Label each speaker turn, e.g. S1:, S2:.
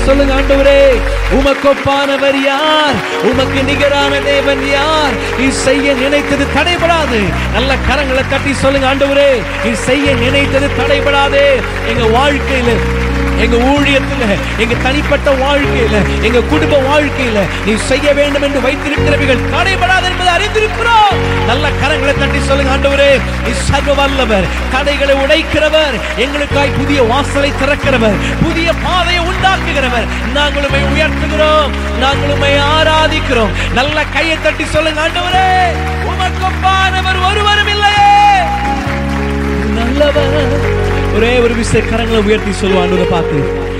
S1: சொல்லுங்க ஆண்டவரே உமக்கொப்பானவர் யார் உமக்கு நிகரான தேவன் யார் நீ செய்ய நினைத்தது தடைபடாது நல்ல கரங்களை தட்டி சொல்லுங்க ஆண்டவரே நீ செய்ய நினைத்தது தடைபடாதே எங்க வாழ்க்கையில எங்க ஊழியத்துல எங்க தனிப்பட்ட வாழ்க்கையில எங்க குடும்ப வாழ்க்கையில நீ செய்ய வேண்டும் என்று வைத்திருக்கிறவர்கள் தடைபடாது என்பதை அறிந்திருக்கிறோம் நல்ல கரங்களை தட்டி சொல்லுங்க ஆண்டவரே நீ சர்வ வல்லவர் தடைகளை உடைக்கிறவர் எங்களுக்காய் புதிய வாசலை திறக்கிறவர் புதிய பாதையை உண்டாக்குகிறவர் நாங்கள் உம்மை உயர்த்துகிறோம் நாங்கள் உம்மை ஆராதிக்கிறோம் நல்ல கையை தட்டி சொல்லுங்க ஆண்டவரே உமக்கொப்பானவர் ஒருவரும் இல்லையே நல்லவர் ஒரே ஒரு விசை கரங்களை உயர்த்தி சொல்லுவாண்டு பார்த்து